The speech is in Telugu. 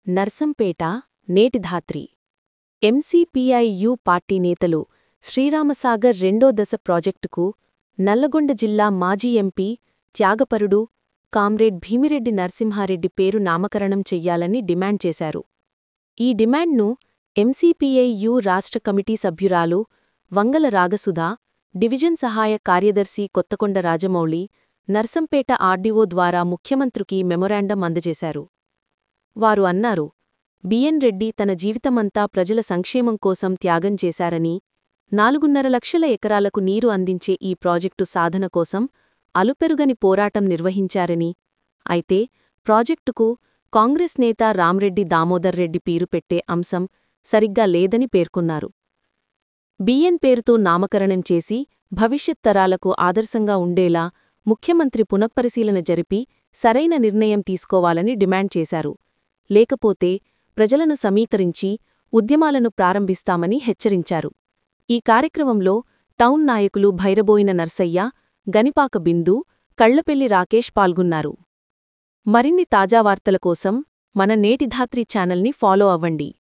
నర్సంపేట నేటిధాత్రి ఎంసీపీఐయు పార్టీ నేతలు శ్రీరామసాగర్ రెండో దశ ప్రాజెక్టుకు నల్లగొండ జిల్లా మాజీ ఎంపీ త్యాగపరుడు కామ్రేడ్ భీమిరెడ్డి నరసింహారెడ్డి పేరు నామకరణం చెయ్యాలని డిమాండ్ చేశారు ఈ డిమాండ్ను ఎంసీపీఐయు రాష్ట్ర కమిటీ సభ్యురాలు వంగల రాగసుధ డివిజన్ సహాయ కార్యదర్శి కొత్తకొండ రాజమౌళి నర్సంపేట ఆర్డీఓ ద్వారా ముఖ్యమంత్రికి మెమొరాండం అందజేశారు వారు అన్నారు బిఎన్ రెడ్డి తన జీవితమంతా ప్రజల సంక్షేమం కోసం త్యాగం చేశారని నాలుగున్నర లక్షల ఎకరాలకు నీరు అందించే ఈ ప్రాజెక్టు సాధన కోసం అలుపెరుగని పోరాటం నిర్వహించారని అయితే ప్రాజెక్టుకు కాంగ్రెస్ నేత రామ్రెడ్డి దామోదర్ రెడ్డి పేరు పెట్టే అంశం సరిగ్గా లేదని పేర్కొన్నారు బిఎన్ పేరుతో నామకరణం చేసి భవిష్యత్ తరాలకు ఆదర్శంగా ఉండేలా ముఖ్యమంత్రి పునఃపరిశీలన జరిపి సరైన నిర్ణయం తీసుకోవాలని డిమాండ్ చేశారు లేకపోతే ప్రజలను సమీకరించి ఉద్యమాలను ప్రారంభిస్తామని హెచ్చరించారు ఈ కార్యక్రమంలో టౌన్ నాయకులు భైరబోయిన నర్సయ్య గనిపాక బిందు కళ్లపెల్లి రాకేష్ పాల్గొన్నారు మరిన్ని తాజా వార్తల కోసం మన నేటిధాత్రి ఛానల్ని ఫాలో అవ్వండి